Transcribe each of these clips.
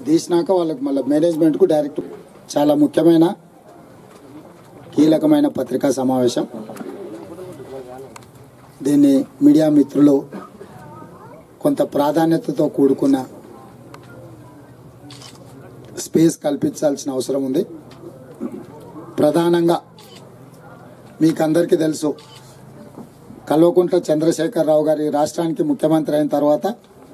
తీసినాక వాళ్ళకి మళ్ళీ మేనేజ్మెంట్కు డైరెక్ట్ చాలా ముఖ్యమైన కీలకమైన పత్రికా సమావేశం దీన్ని మీడియా మిత్రులు కొంత ప్రాధాన్యతతో కూడుకున్న స్పేస్ కల్పించాల్సిన అవసరం ఉంది ప్రధానంగా మీకు అందరికీ తెలుసు కల్వకుంట్ల చంద్రశేఖరరావు గారి రాష్ట్రానికి ముఖ్యమంత్రి అయిన తర్వాత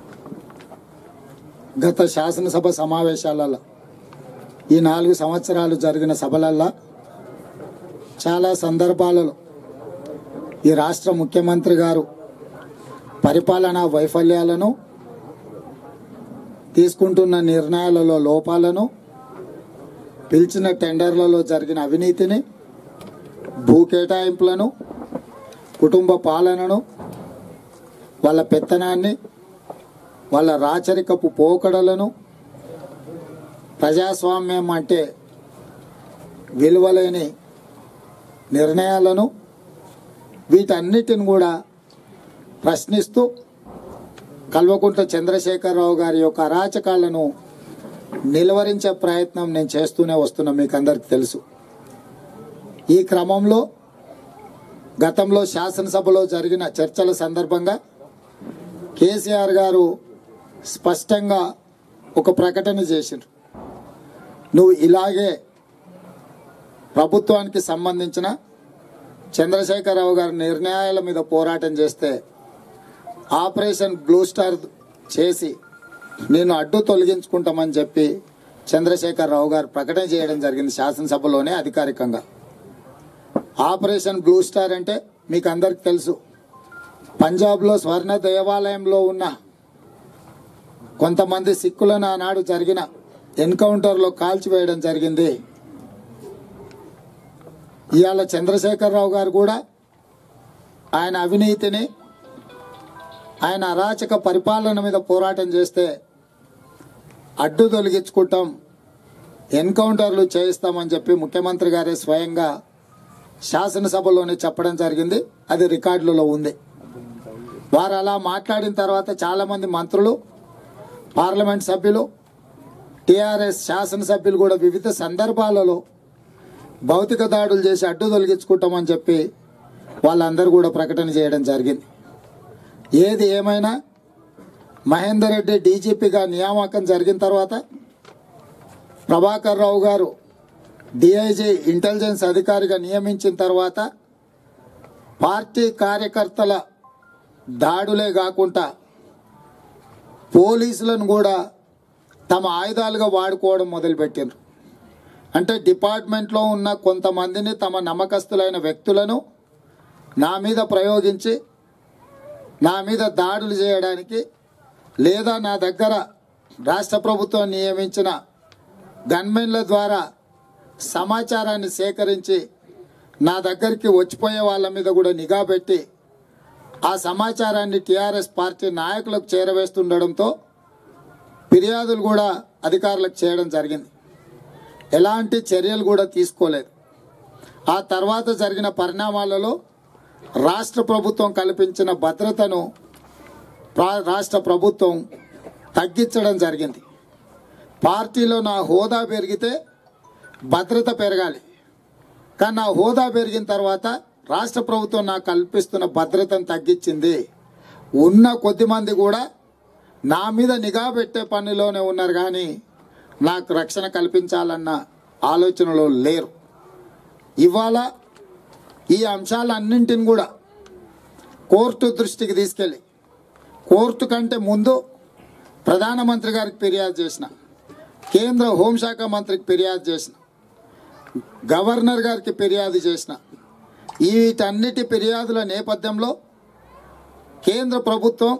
గత శాసనసభ సమావేశాలలో ఈ నాలుగు సంవత్సరాలు జరిగిన సభలల్లో చాలా సందర్భాలలో ఈ రాష్ట్ర ముఖ్యమంత్రి గారు పరిపాలనా వైఫల్యాలను తీసుకుంటున్న నిర్ణయాలలో లోపాలను పిలిచిన టెండర్లలో జరిగిన అవినీతిని భూ కేటాయింపులను కుటుంబ పాలనను వాళ్ళ పెత్తనాన్ని వాళ్ళ రాచరికపు పోకడలను ప్రజాస్వామ్యం అంటే విలువలేని నిర్ణయాలను వీటన్నిటిని కూడా ప్రశ్నిస్తూ కల్వకుంట్ల చంద్రశేఖరరావు గారి యొక్క అరాచకాలను నిలువరించే ప్రయత్నం నేను చేస్తూనే వస్తున్నా మీకు అందరికి తెలుసు ఈ క్రమంలో గతంలో శాసనసభలో జరిగిన చర్చల సందర్భంగా కేసీఆర్ గారు స్పష్టంగా ఒక ప్రకటన చేసిండ్రు నువ్వు ఇలాగే ప్రభుత్వానికి సంబంధించిన చంద్రశేఖరరావు గారి నిర్ణయాల మీద పోరాటం చేస్తే ఆపరేషన్ బ్లూ స్టార్ చేసి నేను అడ్డు తొలగించుకుంటామని చెప్పి చంద్రశేఖరరావు గారు ప్రకటన చేయడం జరిగింది శాసనసభలోనే అధికారికంగా ఆపరేషన్ బ్లూ స్టార్ అంటే మీకు అందరికి తెలుసు పంజాబ్లో స్వర్ణ దేవాలయంలో ఉన్న కొంతమంది సిక్కులను ఆనాడు జరిగిన ఎన్కౌంటర్లో కాల్చివేయడం జరిగింది ఇవాళ చంద్రశేఖరరావు గారు కూడా ఆయన అవినీతిని ఆయన అరాచక పరిపాలన మీద పోరాటం చేస్తే అడ్డు తొలగించుకుంటాం ఎన్కౌంటర్లు చేయిస్తామని చెప్పి ముఖ్యమంత్రి గారే స్వయంగా శాసనసభలోనే చెప్పడం జరిగింది అది రికార్డులలో ఉంది వారు అలా మాట్లాడిన తర్వాత చాలామంది మంత్రులు పార్లమెంట్ సభ్యులు టీఆర్ఎస్ శాసనసభ్యులు కూడా వివిధ సందర్భాలలో భౌతిక దాడులు చేసి అడ్డు తొలగించుకుంటామని చెప్పి వాళ్ళందరూ కూడా ప్రకటన చేయడం జరిగింది ఏది ఏమైనా మహేందర్ రెడ్డి డీజీపీగా నియామకం జరిగిన తర్వాత ప్రభాకర్ రావు గారు డిఐజీ ఇంటెలిజెన్స్ అధికారిగా నియమించిన తర్వాత పార్టీ కార్యకర్తల దాడులే కాకుండా పోలీసులను కూడా తమ ఆయుధాలుగా వాడుకోవడం మొదలుపెట్టారు అంటే డిపార్ట్మెంట్లో ఉన్న కొంతమందిని తమ నమ్మకస్తులైన వ్యక్తులను నా మీద ప్రయోగించి నా మీద దాడులు చేయడానికి లేదా నా దగ్గర రాష్ట్ర ప్రభుత్వం నియమించిన గన్మెన్ల ద్వారా సమాచారాన్ని సేకరించి నా దగ్గరికి వచ్చిపోయే వాళ్ళ మీద కూడా నిఘా పెట్టి ఆ సమాచారాన్ని టీఆర్ఎస్ పార్టీ నాయకులకు చేరవేస్తుండడంతో ఫిర్యాదులు కూడా అధికారులకు చేయడం జరిగింది ఎలాంటి చర్యలు కూడా తీసుకోలేదు ఆ తర్వాత జరిగిన పరిణామాలలో రాష్ట్ర ప్రభుత్వం కల్పించిన భద్రతను ప్రా- రాష్ట్ర ప్రభుత్వం తగ్గించడం జరిగింది పార్టీలో నా హోదా పెరిగితే భద్రత పెరగాలి కానీ నా హోదా పెరిగిన తర్వాత రాష్ట్ర ప్రభుత్వం నాకు కల్పిస్తున్న భద్రతను తగ్గించింది ఉన్న కొద్ది మంది కూడా నా మీద నిఘా పెట్టే పనిలోనే ఉన్నారు కానీ నాకు రక్షణ కల్పించాలన్న ఆలోచనలో లేరు ఇవాళ ఈ అంశాలన్నింటిని కూడా కోర్టు దృష్టికి తీసుకెళ్ళి కోర్టు కంటే ముందు ప్రధానమంత్రి గారికి ఫిర్యాదు చేసిన కేంద్ర హోంశాఖ మంత్రికి ఫిర్యాదు చేసిన గవర్నర్ గారికి ఫిర్యాదు చేసిన ఈ వీటన్నిటి ఫిర్యాదుల నేపథ్యంలో కేంద్ర ప్రభుత్వం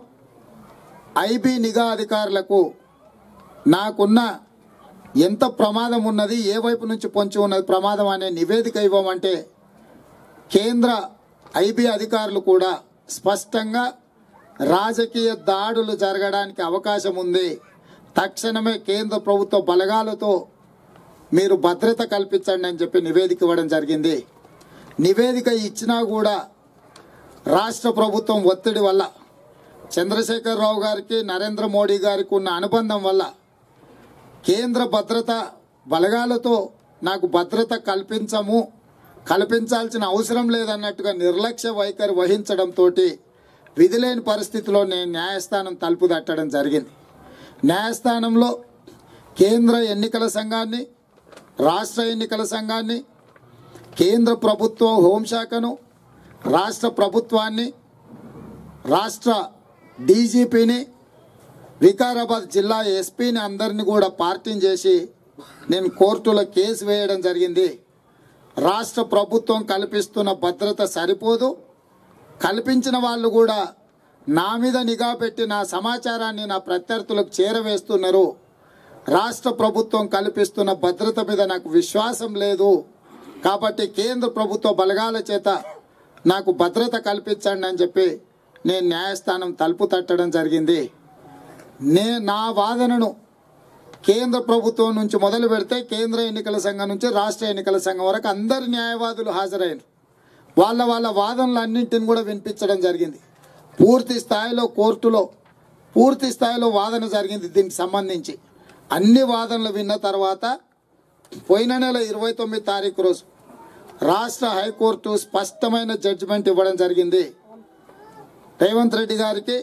ఐబీ నిఘా అధికారులకు నాకున్న ఎంత ప్రమాదం ఉన్నది ఏ వైపు నుంచి పొంచి ఉన్నది ప్రమాదం అనే నివేదిక ఇవ్వమంటే కేంద్ర ఐబీ అధికారులు కూడా స్పష్టంగా రాజకీయ దాడులు జరగడానికి అవకాశం ఉంది తక్షణమే కేంద్ర ప్రభుత్వ బలగాలతో మీరు భద్రత కల్పించండి అని చెప్పి నివేదిక ఇవ్వడం జరిగింది నివేదిక ఇచ్చినా కూడా రాష్ట్ర ప్రభుత్వం ఒత్తిడి వల్ల చంద్రశేఖరరావు గారికి నరేంద్ర మోడీ గారికి ఉన్న అనుబంధం వల్ల కేంద్ర భద్రత బలగాలతో నాకు భద్రత కల్పించము కల్పించాల్సిన అవసరం లేదన్నట్టుగా నిర్లక్ష్య వైఖరి వహించడంతో విధిలేని పరిస్థితిలో నేను న్యాయస్థానం తలుపు తట్టడం జరిగింది న్యాయస్థానంలో కేంద్ర ఎన్నికల సంఘాన్ని రాష్ట్ర ఎన్నికల సంఘాన్ని కేంద్ర ప్రభుత్వ హోంశాఖను రాష్ట్ర ప్రభుత్వాన్ని రాష్ట్ర డీజీపీని వికారాబాద్ జిల్లా ఎస్పీని అందరిని కూడా పార్టీని చేసి నేను కోర్టులో కేసు వేయడం జరిగింది రాష్ట్ర ప్రభుత్వం కల్పిస్తున్న భద్రత సరిపోదు కల్పించిన వాళ్ళు కూడా నా మీద నిఘా పెట్టి నా సమాచారాన్ని నా ప్రత్యర్థులకు చేరవేస్తున్నారు రాష్ట్ర ప్రభుత్వం కల్పిస్తున్న భద్రత మీద నాకు విశ్వాసం లేదు కాబట్టి కేంద్ర ప్రభుత్వ బలగాల చేత నాకు భద్రత కల్పించండి అని చెప్పి నేను న్యాయస్థానం తలుపు తట్టడం జరిగింది నే నా వాదనను కేంద్ర ప్రభుత్వం నుంచి మొదలు పెడితే కేంద్ర ఎన్నికల సంఘం నుంచి రాష్ట్ర ఎన్నికల సంఘం వరకు అందరు న్యాయవాదులు హాజరైన వాళ్ళ వాళ్ళ వాదనలన్నింటిని కూడా వినిపించడం జరిగింది పూర్తి స్థాయిలో కోర్టులో పూర్తి స్థాయిలో వాదన జరిగింది దీనికి సంబంధించి అన్ని వాదనలు విన్న తర్వాత పోయిన నెల ఇరవై తొమ్మిది తారీఖు రోజు రాష్ట్ర హైకోర్టు స్పష్టమైన జడ్జిమెంట్ ఇవ్వడం జరిగింది రేవంత్ రెడ్డి గారికి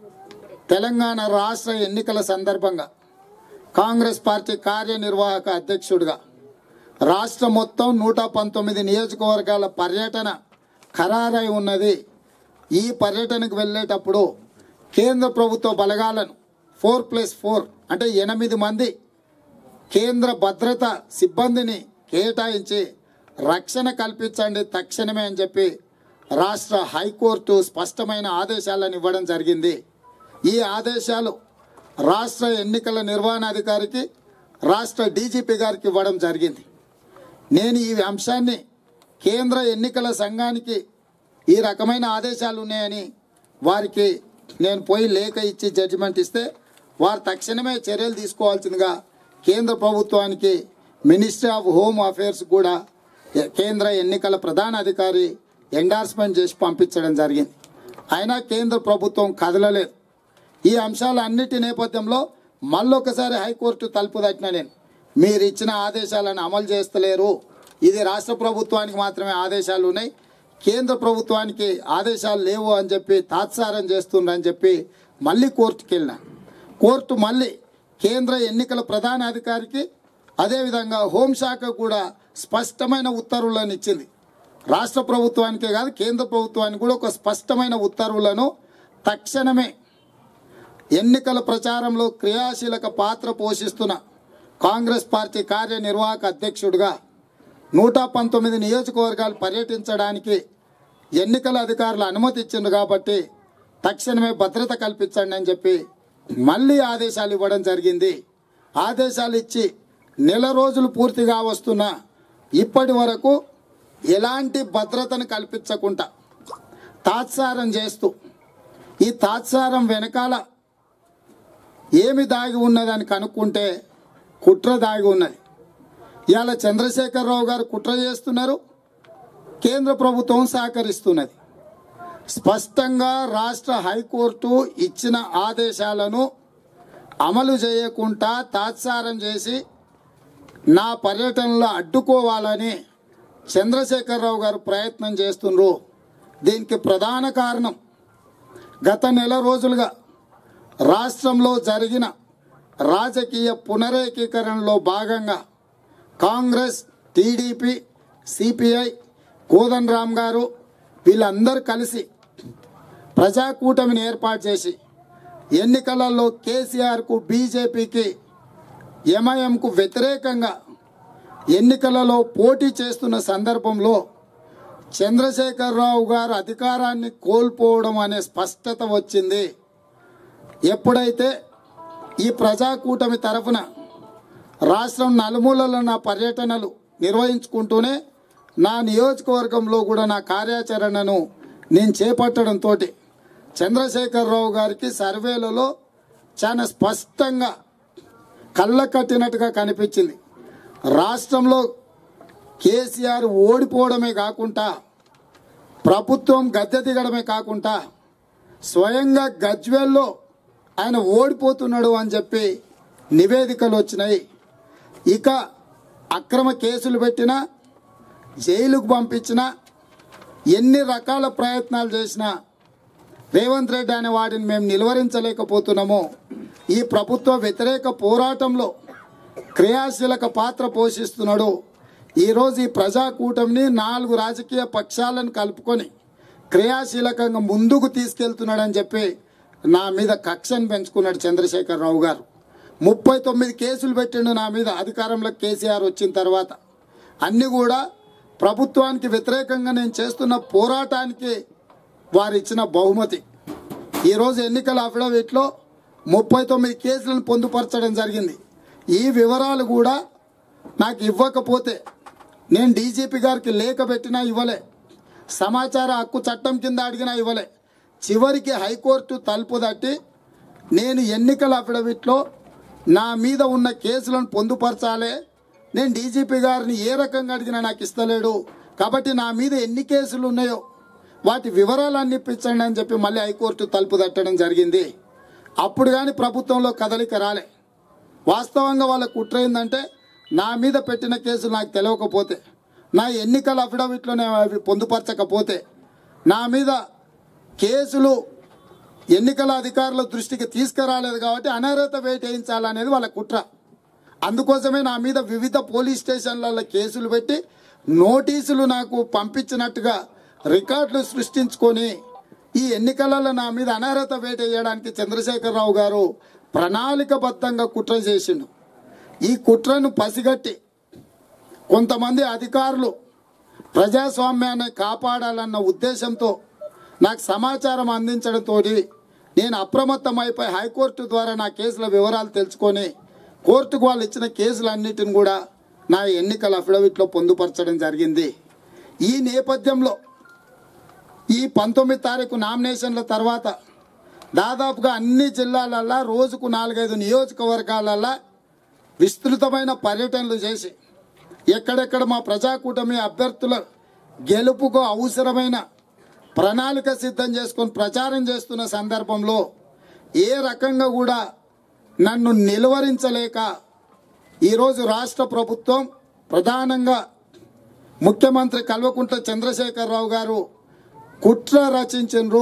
తెలంగాణ రాష్ట్ర ఎన్నికల సందర్భంగా కాంగ్రెస్ పార్టీ కార్యనిర్వాహక అధ్యక్షుడిగా రాష్ట్రం మొత్తం నూట పంతొమ్మిది నియోజకవర్గాల పర్యటన ఖరారై ఉన్నది ఈ పర్యటనకు వెళ్ళేటప్పుడు కేంద్ర ప్రభుత్వ బలగాలను ఫోర్ ప్లస్ ఫోర్ అంటే ఎనిమిది మంది కేంద్ర భద్రత సిబ్బందిని కేటాయించి రక్షణ కల్పించండి తక్షణమే అని చెప్పి రాష్ట్ర హైకోర్టు స్పష్టమైన ఆదేశాలను ఇవ్వడం జరిగింది ఈ ఆదేశాలు రాష్ట్ర ఎన్నికల నిర్వహణాధికారికి రాష్ట్ర డీజీపీ గారికి ఇవ్వడం జరిగింది నేను ఈ అంశాన్ని కేంద్ర ఎన్నికల సంఘానికి ఈ రకమైన ఆదేశాలు ఉన్నాయని వారికి నేను పోయి లేఖ ఇచ్చి జడ్జిమెంట్ ఇస్తే వారు తక్షణమే చర్యలు తీసుకోవాల్సిందిగా కేంద్ర ప్రభుత్వానికి మినిస్ట్రీ ఆఫ్ హోమ్ అఫైర్స్ కూడా ఎ- కేంద్ర ఎన్నికల ప్రధాన అధికారి ఎండార్స్మెంట్ చేసి పంపించడం జరిగింది అయినా కేంద్ర ప్రభుత్వం కదలలేదు ఈ అంశాలన్నిటి నేపథ్యంలో మళ్ళొకసారి హైకోర్టు తలుపు తట్టిన నేను మీరు ఇచ్చిన ఆదేశాలను అమలు చేస్తలేరు ఇది రాష్ట్ర ప్రభుత్వానికి మాత్రమే ఆదేశాలు ఉన్నాయి కేంద్ర ప్రభుత్వానికి ఆదేశాలు లేవు అని చెప్పి తాత్సారం చేస్తుండ్రని చెప్పి మళ్ళీ కోర్టుకి వెళ్ళిన కోర్టు మళ్ళీ కేంద్ర ఎన్నికల ప్రధాన అధికారికి అదేవిధంగా హోంశాఖ కూడా స్పష్టమైన ఉత్తర్వులను ఇచ్చింది రాష్ట్ర ప్రభుత్వానికే కాదు కేంద్ర ప్రభుత్వానికి కూడా ఒక స్పష్టమైన ఉత్తర్వులను తక్షణమే ఎన్నికల ప్రచారంలో క్రియాశీలక పాత్ర పోషిస్తున్న కాంగ్రెస్ పార్టీ కార్యనిర్వాహక అధ్యక్షుడిగా నూట పంతొమ్మిది నియోజకవర్గాలు పర్యటించడానికి ఎన్నికల అధికారులు అనుమతి ఇచ్చిండ్రు కాబట్టి తక్షణమే భద్రత కల్పించండి అని చెప్పి మళ్ళీ ఆదేశాలు ఇవ్వడం జరిగింది ఆదేశాలు ఇచ్చి నెల రోజులు పూర్తిగా వస్తున్న ఇప్పటి వరకు ఎలాంటి భద్రతను కల్పించకుండా తాత్సారం చేస్తూ ఈ తాత్సారం వెనకాల ఏమి దాగి ఉన్నదని కనుక్కుంటే కుట్ర దాగి ఉన్నది ఇవాళ చంద్రశేఖరరావు గారు కుట్ర చేస్తున్నారు కేంద్ర ప్రభుత్వం సహకరిస్తున్నది స్పష్టంగా రాష్ట్ర హైకోర్టు ఇచ్చిన ఆదేశాలను అమలు చేయకుండా తాత్సారం చేసి నా పర్యటనలో అడ్డుకోవాలని చంద్రశేఖరరావు గారు ప్రయత్నం చేస్తున్నారు దీనికి ప్రధాన కారణం గత నెల రోజులుగా రాష్ట్రంలో జరిగిన రాజకీయ పునరేకీకరణలో భాగంగా Congress TDP CPI Kodandaram గారు వీళ్ళందరూ కలిసి ప్రజాకూటమిని ఏర్పాటు చేసి ఎన్నికలలో కేసీఆర్కు బీజేపీకి ఎంఐఎంకు వ్యతిరేకంగా ఎన్నికలలో పోటీ చేస్తున్న సందర్భంలో చంద్రశేఖరరావు గారు అధికారాన్ని కోల్పోవడం అనే స్పష్టత వచ్చింది ఎప్పుడైతే ఈ ప్రజాకూటమి తరఫున రాష్ట్రం నలుమూలలో నా పర్యటనలు నిర్వహించుకుంటూనే నా నియోజకవర్గంలో కూడా నా కార్యాచరణను నేను చేపట్టడంతో చంద్రశేఖరరావు గారికి సర్వేలలో చాలా స్పష్టంగా కళ్ళ కట్టినట్టుగా కనిపించింది రాష్ట్రంలో కేసీఆర్ ఓడిపోవడమే కాకుండా ప్రభుత్వం గద్దె దిగడమే కాకుండా స్వయంగా గజ్వేల్లో ఆయన ఓడిపోతున్నాడు అని చెప్పి నివేదికలు వచ్చినాయి ఇక అక్రమ కేసులు పెట్టినా జైలుకు పంపించినా ఎన్ని రకాల ప్రయత్నాలు చేసినా రేవంత్ రెడ్డి అనే వాడిని మేము నిలువరించలేకపోతున్నాము ఈ ప్రభుత్వ వ్యతిరేక పోరాటంలో క్రియాశీలక పాత్ర పోషిస్తున్నాడు ఈరోజు ఈ ప్రజాకూటమిని నాలుగు రాజకీయ పక్షాలను కలుపుకొని క్రియాశీలకంగా ముందుకు తీసుకెళ్తున్నాడని చెప్పి నా మీద కక్షను పెంచుకున్నాడు చంద్రశేఖరరావు గారు ముప్పై తొమ్మిది కేసులు పెట్టిండు నా మీద అధికారంలో కేసీఆర్ వచ్చిన తర్వాత అన్ని కూడా ప్రభుత్వానికి వ్యతిరేకంగా నేను చేస్తున్న పోరాటానికి వారు ఇచ్చిన బహుమతి ఈరోజు ఎన్నికల అఫిడవిట్లో ముప్పై తొమ్మిది కేసులను పొందుపరచడం జరిగింది ఈ వివరాలు కూడా నాకు ఇవ్వకపోతే నేను డీజీపీ గారికి లేఖ పెట్టినా ఇవ్వలే సమాచార హక్కు చట్టం కింద అడిగినా ఇవ్వలే చివరికి హైకోర్టు తలుపు తట్టి నేను ఎన్నికల అఫిడవిట్లో నా మీద ఉన్న కేసులను పొందుపరచాలి నేను డీజీపీ గారిని ఏ రకంగా అడిగినా నాకు ఇస్తలేడు కాబట్టి నా మీద ఎన్ని కేసులు ఉన్నాయో వాటి వివరాలన్నీ ఇప్పించండి అని చెప్పి మళ్ళీ హైకోర్టు తలుపు తట్టడం జరిగింది అప్పుడు కానీ ప్రభుత్వంలో కదలిక రాలే వాస్తవంగా వాళ్ళ కుట్ర ఏంటంటే నా మీద పెట్టిన కేసులు నాకు తెలియకపోతే నా ఎన్నికల అఫిడవిట్లో నేను అవి పొందుపరచకపోతే నా మీద కేసులు ఎన్నికల అధికారుల దృష్టికి తీసుకురాలేదు కాబట్టి అనర్హత వేటేయించాలనేది వాళ్ళ కుట్ర అందుకోసమే నా మీద వివిధ పోలీస్ స్టేషన్లలో కేసులు పెట్టి నోటీసులు నాకు పంపించినట్టుగా రికార్డులు సృష్టించుకొని ఈ ఎన్నికలలో నా మీద అనర్హత వేటేయడానికి చంద్రశేఖరరావు గారు ప్రణాళికబద్ధంగా కుట్ర చేసిండు ఈ కుట్రను పసిగట్టి కొంతమంది అధికారులు ప్రజాస్వామ్యాన్ని కాపాడాలన్న ఉద్దేశంతో నాకు సమాచారం అందించడంతో నేను అప్రమత్తమైపోయి హైకోర్టు ద్వారా నా కేసుల వివరాలు తెలుసుకొని కోర్టుకు వాళ్ళు ఇచ్చిన కేసులన్నిటిని కూడా నా ఎన్నికల అఫిడవిట్లో పొందుపరచడం జరిగింది ఈ నేపథ్యంలో ఈ పంతొమ్మిది తారీఖు నామినేషన్ల తర్వాత దాదాపుగా అన్ని జిల్లాలల్లో రోజుకు నాలుగైదు నియోజకవర్గాలల్లో విస్తృతమైన పర్యటనలు చేసి ఎక్కడెక్కడ మా ప్రజాకూటమి అభ్యర్థుల గెలుపుకు అవసరమైన ప్రణాళిక సిద్ధం చేసుకొని ప్రచారం చేస్తున్న సందర్భంలో ఏ రకంగా కూడా నన్ను నిలువరించలేక ఈరోజు రాష్ట్ర ప్రభుత్వం ప్రధానంగా ముఖ్యమంత్రి కల్వకుంట్ల చంద్రశేఖరరావు గారు కుట్ర రచించరు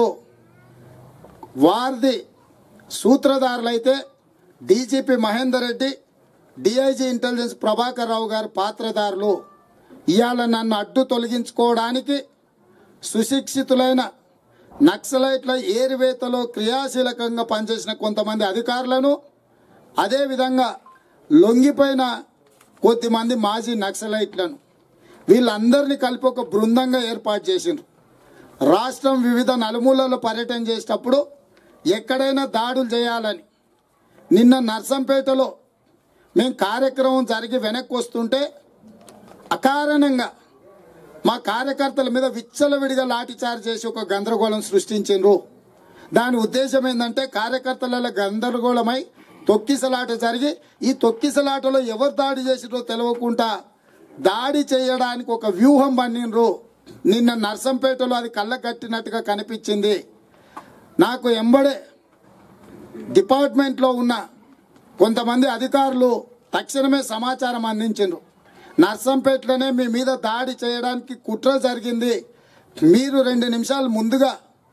వారిది సూత్రధారులైతే DGP Mahender Reddy DIG intelligence Prabhakar Rao గారు పాత్రధారులు ఇవాళ నన్ను అడ్డు తొలగించుకోవడానికి సుశిక్షితులైన నక్సలైట్ల ఏరివేతలో క్రియాశీలకంగా పనిచేసిన కొంతమంది అధికారులను అదేవిధంగా లొంగిపోయిన కొద్దిమంది మాజీ నక్సలైట్లను వీళ్ళందరినీ కలిపి ఒక బృందంగా ఏర్పాటు చేసిండ్రు రాష్ట్రం వివిధ నలుమూలలో పర్యటన చేసేటప్పుడు ఎక్కడైనా దాడులు చేయాలని నిన్న నర్సంపేటలో మేము కార్యక్రమం జరిగి వెనక్కి వస్తుంటే అకారణంగా మా కార్యకర్తల మీద విచ్చలవిడిగా లాఠీచార్జ్ చేసి ఒక గందరగోళం సృష్టించిండ్రు దాని ఉద్దేశం ఏంటంటే కార్యకర్తల గందరగోళమై తొక్కిసలాట జరిగి ఈ తొక్కిసలాటలో ఎవరు దాడి చేసిరో తెలియకుండా దాడి చేయడానికి ఒక వ్యూహం పన్నిండ్రు నిన్న నర్సంపేటలో అది కళ్ళ కట్టినట్టుగా కనిపించింది నాకు ఎంబడే డిపార్ట్మెంట్లో ఉన్న కొంతమంది అధికారులు తక్షణమే సమాచారం అందించారు నర్సంపేటలోనే మీ మీద దాడి చేయడానికి కుట్ర జరిగింది మీరు రెండు నిమిషాలు ముందుగా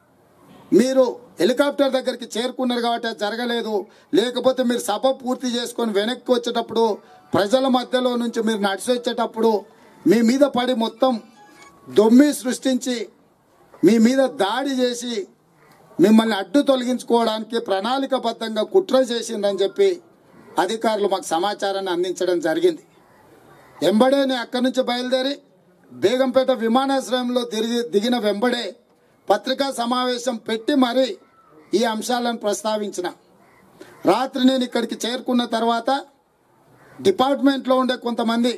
మీరు హెలికాప్టర్ దగ్గరికి చేరుకున్నారు కాబట్టి అది జరగలేదు లేకపోతే మీరు సభ పూర్తి చేసుకొని వెనక్కి వచ్చేటప్పుడు ప్రజల మధ్యలో నుంచి మీరు నడిచి వచ్చేటప్పుడు మీ మీద పడి మొత్తం దొమ్మి సృష్టించి మీ మీద దాడి చేసి మిమ్మల్ని అడ్డు తొలగించుకోవడానికి ప్రణాళికబద్ధంగా కుట్ర చేసిందని చెప్పి అధికారులు మాకు సమాచారాన్ని అందించడం జరిగింది వెంబడే నేను అక్కడి నుంచి బయలుదేరి బేగంపేట విమానాశ్రయంలో తిరిగి దిగిన వెంబడే పత్రికా సమావేశం పెట్టి మరీ ఈ అంశాలను ప్రస్తావించిన రాత్రి నేను ఇక్కడికి చేరుకున్న తర్వాత డిపార్ట్మెంట్లో ఉండే కొంతమంది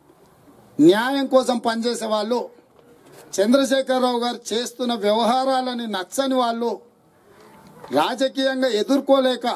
న్యాయం కోసం పనిచేసే వాళ్ళు చంద్రశేఖరరావు గారు చేస్తున్న వ్యవహారాలని నచ్చని వాళ్ళు రాజకీయంగా ఎదుర్కోలేక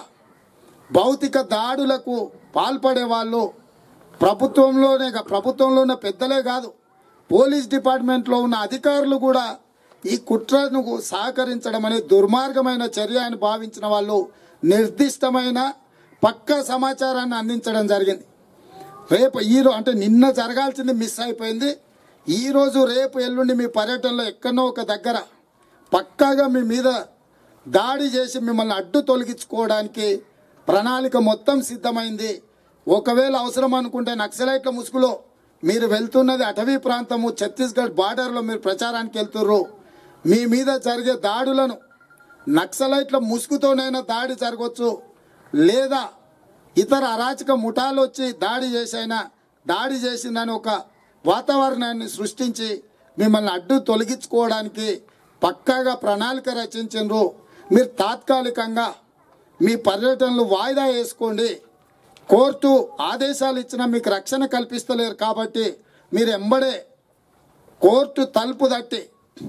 భౌతిక దాడులకు పాల్పడే వాళ్ళు ప్రభుత్వంలోనే కా- ప్రభుత్వంలో ఉన్న పెద్దలే కాదు పోలీస్ డిపార్ట్మెంట్లో ఉన్న అధికారులు కూడా ఈ కుట్రను సహకరించడం అనే దుర్మార్గమైన చర్య అని భావించిన వాళ్ళు నిర్దిష్టమైన పక్కా సమాచారాన్ని అందించడం జరిగింది రేపు ఈరో అంటే నిన్న జరగాల్సింది మిస్ అయిపోయింది ఈ రోజు రేపు ఎల్లుండి మీ పర్యటనలో ఎక్కడో ఒక దగ్గర పక్కాగా మీ మీద దాడి చేసి మిమ్మల్ని అడ్డు తొలగించుకోవడానికి ప్రణాళిక మొత్తం సిద్ధమైంది ఒకవేళ అవసరం అనుకుంటే నక్సలైట్ల ముసుగులో మీరు వెళ్తున్నది అటవీ ప్రాంతము ఛత్తీస్గఢ్ బార్డర్లో మీరు ప్రచారానికి వెళ్తుర్రు మీ మీద జరిగే దాడులను నక్సలైట్ల ముసుగుతోనైనా దాడి జరగవచ్చు లేదా ఇతర అరాచక ముఠాలు వచ్చి దాడి చేసైనా దాడి చేసిందని ఒక వాతావరణాన్ని సృష్టించి మిమ్మల్ని అడ్డు తొలగించుకోవడానికి పక్కాగా ప్రణాళిక రచించారు మీరు తాత్కాలికంగా మీ పర్యటనలు వాయిదా వేసుకోండి కోర్టు ఆదేశాలు ఇచ్చినా మీకు రక్షణ కల్పిస్తలేరు కాబట్టి మీరు ఎంబడే కోర్టు తలుపు తట్టి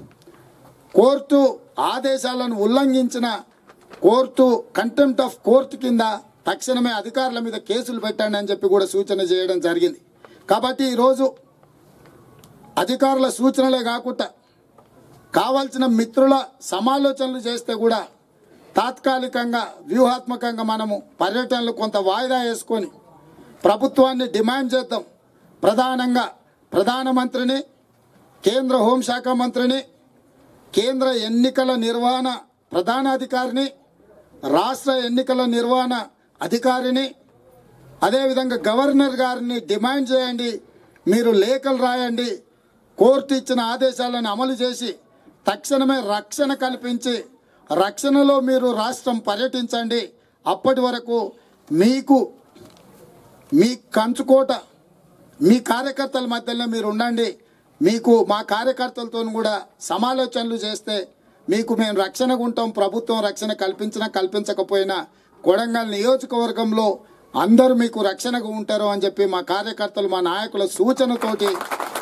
కోర్టు ఆదేశాలను ఉల్లంఘించిన కోర్టు కంటెంప్ట్ ఆఫ్ కోర్టు కింద తక్షణమే అధికారుల మీద కేసులు పెట్టండి అని చెప్పి కూడా సూచన చేయడం జరిగింది కాబట్టి ఈరోజు అధికారుల సూచనలే కాకుండా కావాల్సిన మిత్రుల సమాలోచనలు చేస్తే కూడా తాత్కాలికంగా వ్యూహాత్మకంగా మనము పర్యటనలు కొంత వాయిదా వేసుకొని ప్రభుత్వాన్ని డిమాండ్ చేద్దాం ప్రధానంగా ప్రధానమంత్రిని కేంద్ర హోంశాఖ మంత్రిని కేంద్ర ఎన్నికల నిర్వహణ ప్రధానాధికారిని రాష్ట్ర ఎన్నికల నిర్వహణ అధికారిని అదేవిధంగా గవర్నర్ గారిని డిమాండ్ చేయండి మీరు లేఖలు రాయండి కోర్టు ఇచ్చిన ఆదేశాలను అమలు చేసి తక్షణమే రక్షణ కల్పించి రక్షణలో మీరు రాష్ట్రం పర్యటించండి అప్పటి వరకు మీకు మీ కంచుకోట మీ కార్యకర్తల మధ్యలో మీరు ఉండండి మీకు మా కార్యకర్తలతో కూడా సమాలోచనలు చేస్తే మీకు మేము రక్షణగా ఉంటాం ప్రభుత్వం రక్షణ కల్పించినా కల్పించకపోయినా కొడంగల్ నియోజకవర్గంలో అందరూ మీకు రక్షణగా ఉంటారు అని చెప్పి మా కార్యకర్తలు మా నాయకుల సూచనతోటి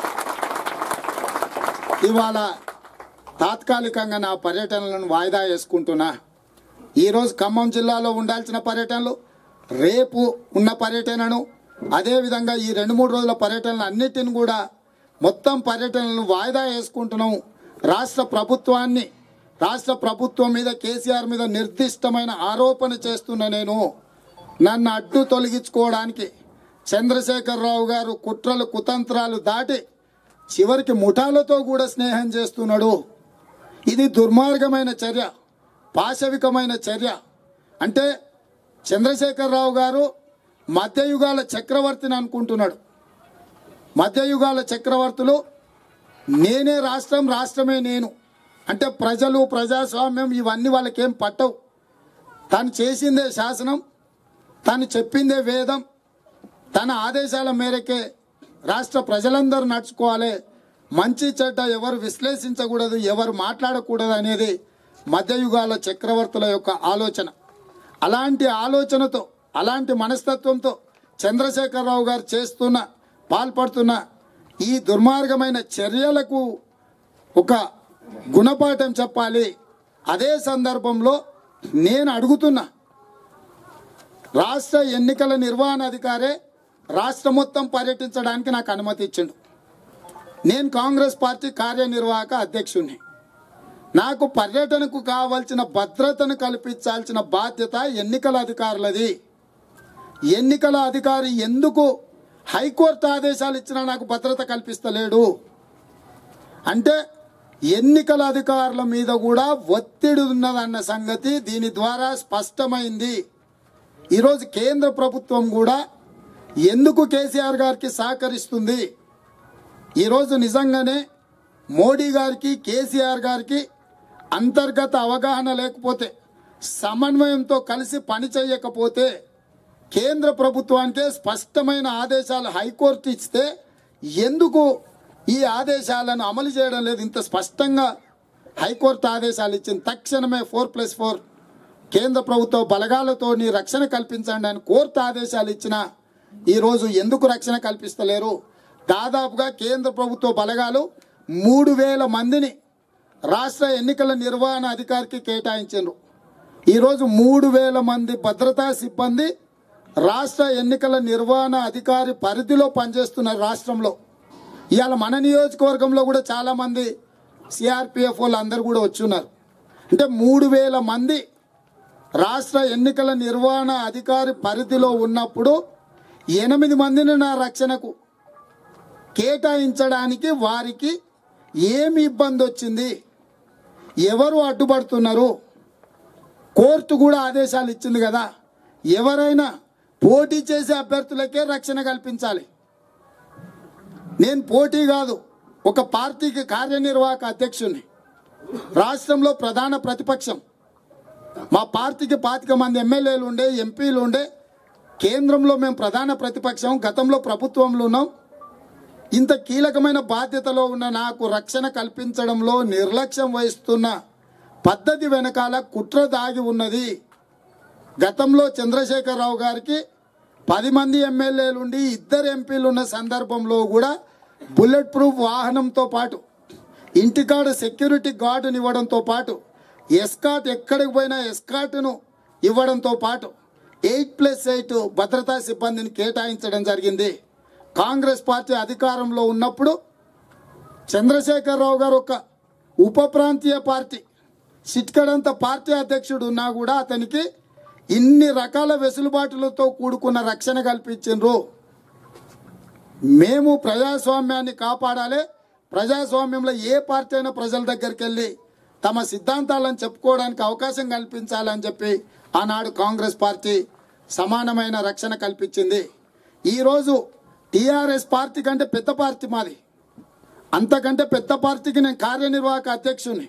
ఇవాళ తాత్కాలికంగా నా పర్యటనలను వాయిదా వేసుకుంటున్నా ఈరోజు ఖమ్మం జిల్లాలో ఉండాల్సిన పర్యటనలు రేపు ఉన్న పర్యటనను అదేవిధంగా ఈ రెండు మూడు రోజుల పర్యటనలు అన్నిటిని కూడా మొత్తం పర్యటనలను వాయిదా వేసుకుంటున్నాం రాష్ట్ర ప్రభుత్వాన్ని రాష్ట్ర ప్రభుత్వం మీద కేసీఆర్ మీద నిర్దిష్టమైన ఆరోపణ చేస్తున్న నేను నన్ను అడ్డు తొలగించుకోవడానికి చంద్రశేఖరరావు గారు కుట్రలు కుతంత్రాలు దాటి చివరికి ముఠాలతో కూడా స్నేహం చేస్తున్నాడు ఇది దుర్మార్గమైన చర్య పాశవికమైన చర్య అంటే చంద్రశేఖరరావు గారు మధ్యయుగాల చక్రవర్తిని అనుకుంటున్నాడు మధ్యయుగాల చక్రవర్తులు నేనే రాష్ట్రం రాష్ట్రమే నేను అంటే ప్రజలు ప్రజాస్వామ్యం ఇవన్నీ వాళ్ళకేం పట్టవు తను చేసిందే శాసనం తను చెప్పిందే వేదం తన ఆదేశాల మేరకే రాష్ట్ర ప్రజలందరూ నడుచుకోవాలి మంచి చెడ్డ ఎవరు విశ్లేషించకూడదు ఎవరు మాట్లాడకూడదు అనేది మధ్యయుగాల చక్రవర్తుల యొక్క ఆలోచన అలాంటి ఆలోచనతో అలాంటి మనస్తత్వంతో చంద్రశేఖరరావు గారు చేస్తున్న పాల్పడుతున్న ఈ దుర్మార్గమైన చర్యలకు ఒక గుణపాఠం చెప్పాలి అదే సందర్భంలో నేను అడుగుతున్నా రాష్ట్ర ఎన్నికల నిర్వహణ అధికారే రాష్ట్ర మొత్తం పర్యటించడానికి నాకు అనుమతి ఇచ్చిండు నేను కాంగ్రెస్ పార్టీ కార్యనిర్వాహక అధ్యక్షుడిని నాకు పర్యటనకు కావాల్సిన భద్రతను కల్పించాల్సిన బాధ్యత ఎన్నికల అధికారులది ఎన్నికల అధికారి ఎందుకు హైకోర్టు ఆదేశాలు ఇచ్చినా నాకు భద్రత కల్పిస్తలేడు అంటే ఎన్నికల అధికారుల మీద కూడా ఒత్తిడి ఉన్నదన్న సంగతి దీని ద్వారా స్పష్టమైంది ఈరోజు కేంద్ర ప్రభుత్వం కూడా ఎందుకు కేసీఆర్ గారికి సహకరిస్తుంది ఈరోజు నిజంగానే మోడీ గారికి కేసీఆర్ గారికి అంతర్గత అవగాహన లేకపోతే సమన్వయంతో కలిసి పని చేయకపోతే కేంద్ర ప్రభుత్వానికే స్పష్టమైన ఆదేశాలు హైకోర్టు ఇస్తే ఎందుకు ఈ ఆదేశాలను అమలు చేయడం లేదు ఇంత స్పష్టంగా హైకోర్టు ఆదేశాలు ఇచ్చింది తక్షణమే ఫోర్ ప్లస్ ఫోర్ కేంద్ర ప్రభుత్వ బలగాలతో నీ రక్షణ కల్పించండి అని కోర్టు ఆదేశాలు ఇచ్చిన ఈరోజు ఎందుకు రక్షణ కల్పిస్తలేరు దాదాపుగా కేంద్ర ప్రభుత్వ బలగాలు మూడు వేల మందిని రాష్ట్ర ఎన్నికల నిర్వహణ అధికారికి కేటాయించారు ఈరోజు మూడు వేల మంది భద్రతా సిబ్బంది రాష్ట్ర ఎన్నికల నిర్వహణ అధికారి పరిధిలో పనిచేస్తున్నారు రాష్ట్రంలో ఇవాళ మన నియోజకవర్గంలో కూడా చాలా మంది సిఆర్పిఎఫ్ వాళ్ళు అందరు కూడా వచ్చి ఉన్నారు అంటే మూడు వేల మంది రాష్ట్ర ఎన్నికల నిర్వహణ అధికారి పరిధిలో ఉన్నప్పుడు ఎనిమిది మందిని నా రక్షణకు కేటాయించడానికి వారికి ఏమి ఇబ్బంది వచ్చింది ఎవరు అడ్డుపడుతున్నారు కోర్టు కూడా ఆదేశాలు ఇచ్చింది కదా ఎవరైనా పోటీ చేసే అభ్యర్థులకే రక్షణ కల్పించాలి నేను పోటీ కాదు ఒక పార్టీకి కార్యనిర్వాహక అధ్యక్షుని రాష్ట్రంలో ప్రధాన ప్రతిపక్షం మా పార్టీకి పాతిక మంది ఎమ్మెల్యేలు ఉండే ఎంపీలు ఉండే కేంద్రంలో మేము ప్రధాన ప్రతిపక్షం గతంలో ప్రభుత్వంలో ఉన్నాం ఇంత కీలకమైన బాధ్యతలో ఉన్న నాకు రక్షణ కల్పించడంలో నిర్లక్ష్యం వహిస్తున్న పద్ధతి వెనకాల కుట్ర దాగి ఉన్నది గతంలో చంద్రశేఖరరావు గారికి పది మంది ఎమ్మెల్యేలు ఉండి ఇద్దరు ఎంపీలు ఉన్న సందర్భంలో కూడా బుల్లెట్ ప్రూఫ్ వాహనంతో పాటు ఇంటికాడ సెక్యూరిటీ గార్డుని ఇవ్వడంతో పాటు ఎస్కాట్ ఎక్కడికి పోయినా ఎస్కాట్ను ఇవ్వడంతో పాటు ఎయిట్ ప్లస్ ఎయిట్ భద్రతా సిబ్బందిని కేటాయించడం జరిగింది కాంగ్రెస్ పార్టీ అధికారంలో ఉన్నప్పుడు చంద్రశేఖరరావు గారు ఒక ఉప ప్రాంతీయ పార్టీ సిట్కడంత పార్టీ అధ్యక్షుడు ఉన్నా కూడా అతనికి ఇన్ని రకాల వెసులుబాటులతో కూడుకున్న రక్షణ కల్పించిండ్రు మేము ప్రజాస్వామ్యాన్ని కాపాడాలి ప్రజాస్వామ్యంలో ఏ పార్టీ అయినా ప్రజల దగ్గరికి వెళ్ళి తమ సిద్ధాంతాలను చెప్పుకోవడానికి అవకాశం కల్పించాలని చెప్పి ఆనాడు కాంగ్రెస్ పార్టీ సమానమైన రక్షణ కల్పించింది ఈరోజు టీఆర్ఎస్ పార్టీ కంటే పెద్ద పార్టీ మాది అంతకంటే పెద్ద పార్టీకి నేను కార్యనిర్వాహక అధ్యక్షుని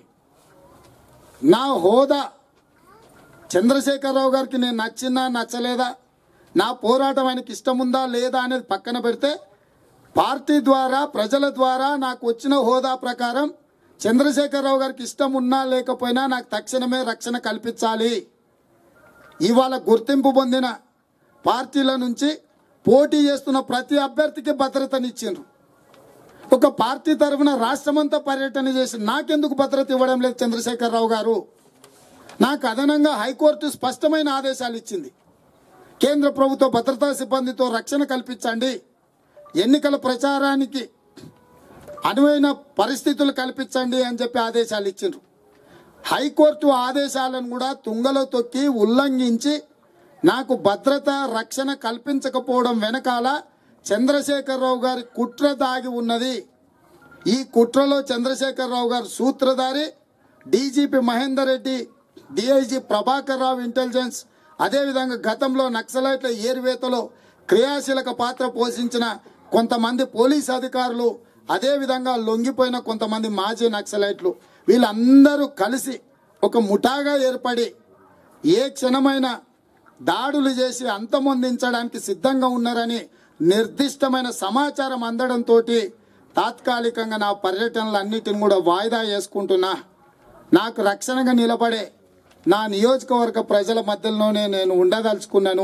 నా హోదా చంద్రశేఖరరావు గారికి నేను నచ్చినా నచ్చలేదా నా పోరాటం ఆయనకి ఇష్టం ఉందా లేదా అనేది పక్కన పెడితే పార్టీ ద్వారా ప్రజల ద్వారా నాకు వచ్చిన హోదా ప్రకారం చంద్రశేఖరరావు గారికి ఇష్టం ఉన్నా లేకపోయినా నాకు తక్షణమే రక్షణ కల్పించాలి ఇవాళ గుర్తింపు పొందిన పార్టీల నుంచి పోటీ చేస్తున్న ప్రతి అభ్యర్థికి భద్రతనిచ్చిండ్రు ఒక పార్టీ తరఫున రాష్ట్రమంతా పర్యటన చేసి నాకెందుకు భద్రత ఇవ్వడం లేదు చంద్రశేఖరరావు గారు నాకు అదనంగా హైకోర్టు స్పష్టమైన ఆదేశాలు ఇచ్చింది కేంద్ర ప్రభుత్వ భద్రతా సిబ్బందితో రక్షణ కల్పించండి ఎన్నికల ప్రచారానికి అనువైన పరిస్థితులు కల్పించండి అని చెప్పి ఆదేశాలు ఇచ్చిండ్రు హైకోర్టు ఆదేశాలను కూడా తుంగలో తొక్కి ఉల్లంఘించి నాకు భద్రత రక్షణ కల్పించకపోవడం వెనకాల చంద్రశేఖరరావు గారి కుట్ర దాగి ఉన్నది ఈ కుట్రలో చంద్రశేఖరరావు గారు సూత్రధారి DGP Mahender Reddy DIG Prabhakar Rao intelligence అదేవిధంగా గతంలో నక్సలైట్ల ఏరువేతలో క్రియాశీలక పాత్ర పోషించిన కొంతమంది పోలీస్ అధికారులు అదేవిధంగా లొంగిపోయిన కొంతమంది మాజీ నక్సలైట్లు వీళ్ళందరూ కలిసి ఒక ముఠాగా ఏర్పడి ఏ క్షణమైన దాడులు చేసి అంతమొందించడానికి సిద్ధంగా ఉన్నారని నిర్దిష్టమైన సమాచారం అందడంతో తాత్కాలికంగా నా పర్యటనలన్నిటిని కూడా వాయిదా వేసుకుంటున్నా నాకు రక్షణగా నిలబడే నా నియోజకవర్గ ప్రజల మధ్యలోనే నేను ఉండదలుచుకున్నాను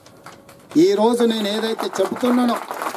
ఈరోజు నేను ఏదైతే చెబుతున్నానో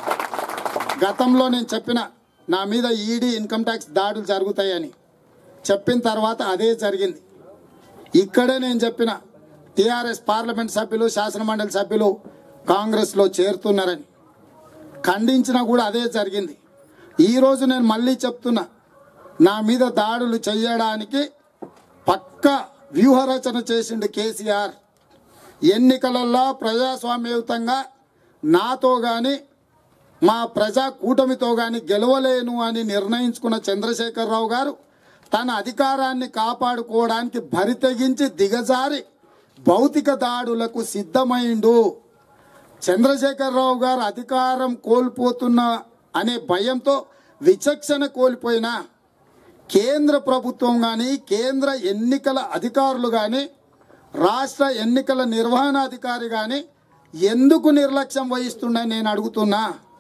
గతంలో నేను చెప్పిన నా మీద ఈడీ ఇన్కమ్ ట్యాక్స్ దాడులు జరుగుతాయని చెప్పిన తర్వాత అదే జరిగింది ఇక్కడే నేను చెప్పిన టీఆర్ఎస్ పార్లమెంట్ సభ్యులు శాసనమండలి సభ్యులు కాంగ్రెస్లో చేరుతున్నారని ఖండించినా కూడా అదే జరిగింది ఈరోజు నేను మళ్ళీ చెప్తున్నా నా మీద దాడులు చేయడానికి పక్క వ్యూహరచన చేసిండు కేసీఆర్ ఎన్నికలలో ప్రజాస్వామ్యయుతంగా నాతో కానీ మా ప్రజా కూటమితో కానీ గెలవలేను అని నిర్ణయించుకున్న చంద్రశేఖరరావు గారు తన అధికారాన్ని కాపాడుకోవడానికి బరితెగించి దిగజారి భౌతిక దాడులకు సిద్ధమైండు చంద్రశేఖరరావు గారు అధికారం కోల్పోతున్న అనే భయంతో విచక్షణ కోల్పోయిన కేంద్ర ప్రభుత్వం కానీ కేంద్ర ఎన్నికల అధికారులు కానీ రాష్ట్ర ఎన్నికల నిర్వహణాధికారి కానీ ఎందుకు నిర్లక్ష్యం వహిస్తుండని నేను అడుగుతున్నా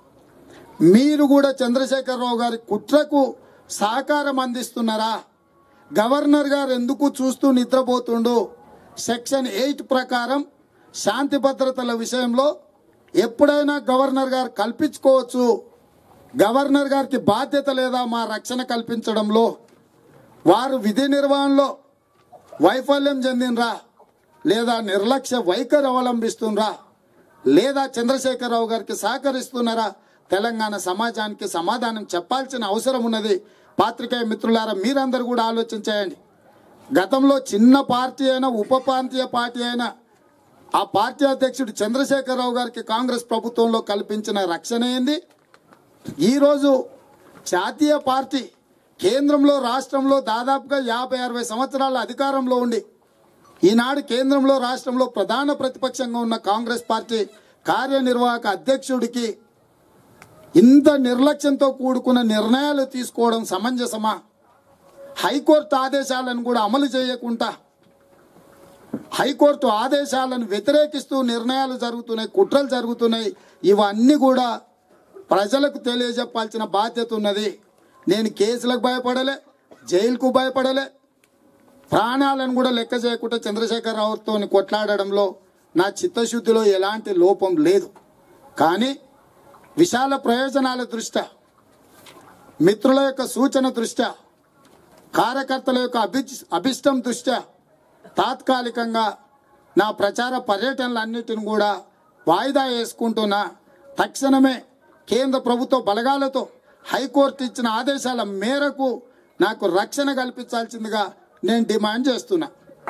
మీరు కూడా చంద్రశేఖరరావు గారి కుట్రకు సహకారం అందిస్తున్నారా గవర్నర్ గారు ఎందుకు చూస్తూ నిద్రపోతుండు సెక్షన్ ఎయిట్ ప్రకారం శాంతి భద్రతల విషయంలో ఎప్పుడైనా గవర్నర్ గారు కల్పించుకోవచ్చు గవర్నర్ గారికి బాధ్యత లేదా మా రక్షణ కల్పించడంలో వారు విధి నిర్వహణలో వైఫల్యం చెందినరా లేదా నిర్లక్ష్య వైఖరి అవలంబిస్తుండ్రా లేదా చంద్రశేఖరరావు గారికి సహకరిస్తున్నారా తెలంగాణ సమాజానికి సమాధానం చెప్పాల్సిన అవసరం ఉన్నది పాత్రికేయ మిత్రులారా మీరందరూ కూడా ఆలోచన చేయండి గతంలో చిన్న పార్టీ అయినా ఉప ప్రాంతీయ పార్టీ అయినా ఆ పార్టీ అధ్యక్షుడు చంద్రశేఖరరావు గారికి కాంగ్రెస్ ప్రభుత్వంలో కల్పించిన రక్షణ ఏంది ఈరోజు జాతీయ పార్టీ కేంద్రంలో రాష్ట్రంలో దాదాపుగా యాభై అరవై సంవత్సరాల అధికారంలో ఉండి ఈనాడు కేంద్రంలో రాష్ట్రంలో ప్రధాన ప్రతిపక్షంగా ఉన్న కాంగ్రెస్ పార్టీ కార్యనిర్వాహక అధ్యక్షుడికి ఇంత నిర్లక్ష్యంతో కూడుకున్న నిర్ణయాలు తీసుకోవడం సమంజసమా హైకోర్టు ఆదేశాలను కూడా అమలు చేయకుండా హైకోర్టు ఆదేశాలను వ్యతిరేకిస్తూ నిర్ణయాలు జరుగుతున్నాయి కుట్రలు జరుగుతున్నాయి ఇవన్నీ కూడా ప్రజలకు తెలియజెప్పాల్సిన బాధ్యత ఉన్నది నేను కేసులకు భయపడలే జైలుకు భయపడలే ప్రాణాలను కూడా లెక్క చేయకుండా చంద్రశేఖరరావుతో కొట్లాడడంలో నా చిత్తశుద్ధిలో ఎలాంటి లోపం లేదు కానీ విశాల ప్రయోజనాల దృష్ట్యా మిత్రుల యొక్క సూచన దృష్ట్యా కార్యకర్తల యొక్క అభి అభిష్టం దృష్ట్యా తాత్కాలికంగా నా ప్రచార పర్యటనలన్నిటిని కూడా వాయిదా వేసుకుంటున్నా తక్షణమే కేంద్ర ప్రభుత్వ బలగాలతో హైకోర్టు ఇచ్చిన ఆదేశాల మేరకు నాకు రక్షణ కల్పించాల్సిందిగా నేను డిమాండ్ చేస్తున్నా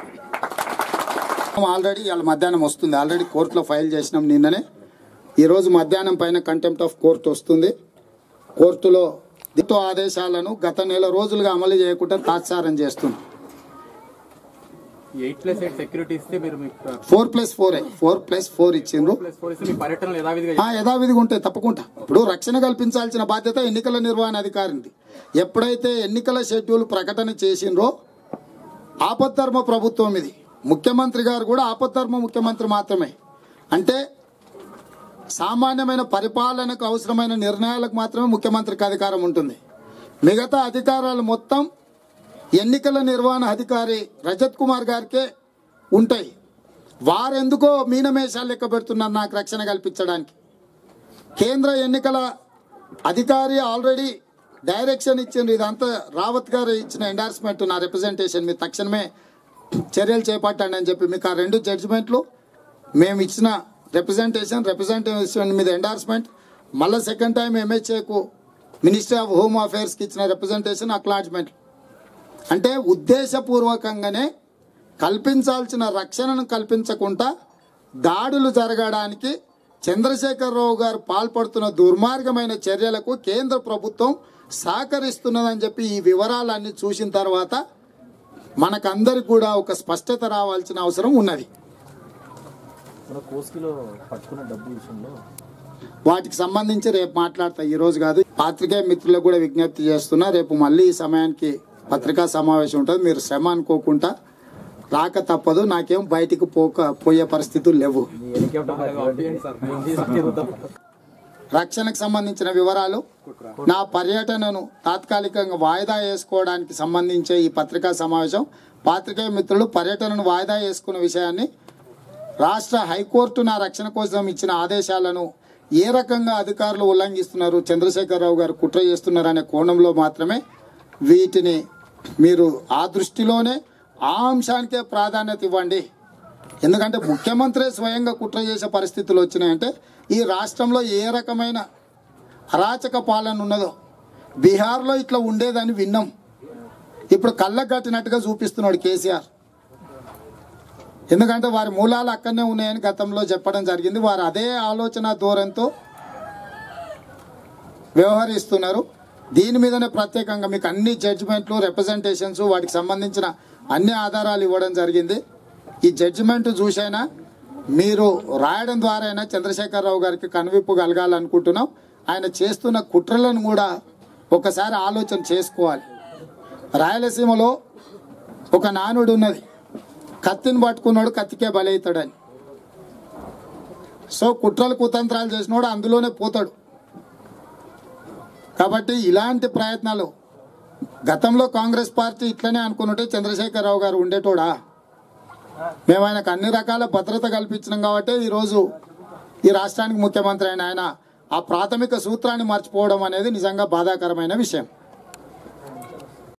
ఆల్రెడీ ఇవాళ మధ్యాహ్నం వస్తుంది ఆల్రెడీ కోర్టులో ఫైల్ చేసినాం నిన్ననే ఈరోజు మధ్యాహ్నం పైన కంటెంప్ట్ ఆఫ్ కోర్టు వస్తుంది కోర్టులో దితో ఆదేశాలను గత నెల రోజులుగా అమలు చేయకుండా తాత్సారం చేస్తుంది ఎయిట్ ప్లస్ ఎయిట్ సెక్యూరిటీ ఇస్తే మీరు మీకు four plus four four plus four ఇచ్చిండ్రు ప్లస్ ఫోర్ ఇస్తే మీ పర్యటనలు యథావిధిగా ఆ, యథావిధిగా ఉంటాయి తప్పకుండా ఇప్పుడు రక్షణ కల్పించాల్సిన బాధ్యత ఎన్నికల నిర్వహణ అధికారిది ఎప్పుడైతే ఎన్నికల షెడ్యూల్ ప్రకటన చేసిండ్రో ఆపద్ధర్మ ప్రభుత్వం ఇది ముఖ్యమంత్రి గారు కూడా ఆపద్ధర్మ ముఖ్యమంత్రి మాత్రమే అంటే సామాన్యమైన పరిపాలనకు అవసరమైన నిర్ణయాలకు మాత్రమే ముఖ్యమంత్రికి అధికారం ఉంటుంది మిగతా అధికారాలు మొత్తం ఎన్నికల నిర్వహణ అధికారి రజత్ కుమార్ గారికే ఉంటాయి వారెందుకో మీనమేషాలు లెక్క పెడుతున్నారు నాకు రక్షణ కల్పించడానికి కేంద్ర ఎన్నికల అధికారి ఆల్రెడీ డైరెక్షన్ ఇచ్చిండ్రు ఇదంతా రావత్ గారు ఇచ్చిన ఎండార్స్మెంట్ నా రిప్రజెంటేషన్ మీరు తక్షణమే చర్యలు చేపట్టండి అని చెప్పి మీకు ఆ రెండు జడ్జిమెంట్లు మేము ఇచ్చిన రిప్రజెంటేషన్ రిప్రజెంటేషన్ మీద ఎండార్స్మెంట్ మళ్ళీ సెకండ్ టైం ఎంహెచ్ఏకు మినిస్ట్రీ ఆఫ్ హోమ్ అఫైర్స్కి ఇచ్చిన రిప్రజెంటేషన్ అక్లాజ్మెంట్ అంటే ఉద్దేశపూర్వకంగానే కల్పించాల్సిన రక్షణను కల్పించకుండా దాడులు జరగడానికి చంద్రశేఖరరావు గారు పాల్పడుతున్న దుర్మార్గమైన చర్యలకు కేంద్ర ప్రభుత్వం సహకరిస్తున్నదని చెప్పి ఈ వివరాలన్నీ చూసిన తర్వాత మనకందరికి కూడా ఒక స్పష్టత రావాల్సిన అవసరం ఉన్నది మన కోస్కిలో పట్టుకున్న డబ్బు విషయంలో వాటికి సంబంధించి రేపు మాట్లాడతా ఈ రోజు కాదు పాత్రికేయ మిత్రులకు కూడా విజ్ఞప్తి చేస్తున్నా రేపు మళ్ళీ ఈ సమయానికి పత్రికా సమావేశం ఉంటుంది మీరు శ్రమ అనుకోకుండా రాక తప్పదు నాకేం బయటికి పోక పోయే పరిస్థితులు లేవు ఈ హెలికాప్టర్ పంపించండి సార్ మేము తీసుకెళ్తాం రక్షణకు సంబంధించిన వివరాలు నా పర్యటనను తాత్కాలికంగా వాయిదా వేసుకోవడానికి సంబంధించే ఈ పత్రికా సమావేశం పాత్రికేయ మిత్రులు పర్యటనను వాయిదా వేసుకున్న విషయాన్ని రాష్ట్ర హైకోర్టు నా రక్షణ కోసం ఇచ్చిన ఆదేశాలను ఏ రకంగా అధికారులు ఉల్లంఘిస్తున్నారు చంద్రశేఖరరావు గారు కుట్ర చేస్తున్నారు అనే కోణంలో మాత్రమే వీటిని మీరు ఆ దృష్టిలోనే ఆ అంశానికే ప్రాధాన్యత ఇవ్వండి ఎందుకంటే ముఖ్యమంత్రి స్వయంగా కుట్ర చేసే పరిస్థితులు వచ్చినాయంటే ఈ రాష్ట్రంలో ఏ రకమైన అరాచక పాలన ఉన్నదో బీహార్లో ఇట్లా ఉండేదని విన్నాం ఇప్పుడు కళ్ళకు కట్టినట్టుగా చూపిస్తున్నాడు కేసీఆర్ ఎందుకంటే వారి మూలాలు అక్కడనే ఉన్నాయని గతంలో చెప్పడం జరిగింది వారు అదే ఆలోచన ధోరణితో వ్యవహరిస్తున్నారు దీని మీదనే ప్రత్యేకంగా మీకు అన్ని జడ్జిమెంట్లు రిప్రజెంటేషన్స్ వాటికి సంబంధించిన అన్ని ఆధారాలు ఇవ్వడం జరిగింది ఈ జడ్జిమెంట్ చూసైనా మీరు రాయడం ద్వారా అయినా చంద్రశేఖరరావు గారికి కనువిప్పు కలగాలనుకుంటున్నాం ఆయన చేస్తున్న కుట్రలను కూడా ఒకసారి ఆలోచన చేసుకోవాలి రాయలసీమలో ఒక నానుడు ఉన్నది కత్తిని పట్టుకున్నాడు కత్తికే బలవుతాడని సో కుట్రలు కుతంత్రాలు చేసినోడు అందులోనే పోతాడు కాబట్టి ఇలాంటి ప్రయత్నాలు గతంలో కాంగ్రెస్ పార్టీ ఇట్లనే అనుకున్నట్టే చంద్రశేఖరరావు గారు ఉండేటోడా మేము ఆయనకు అన్ని రకాల భద్రత కల్పించినాం కాబట్టి ఈరోజు ఈ రాష్ట్రానికి ముఖ్యమంత్రి అయిన ఆయన ఆ ప్రాథమిక సూత్రాన్ని మర్చిపోవడం అనేది నిజంగా బాధాకరమైన విషయం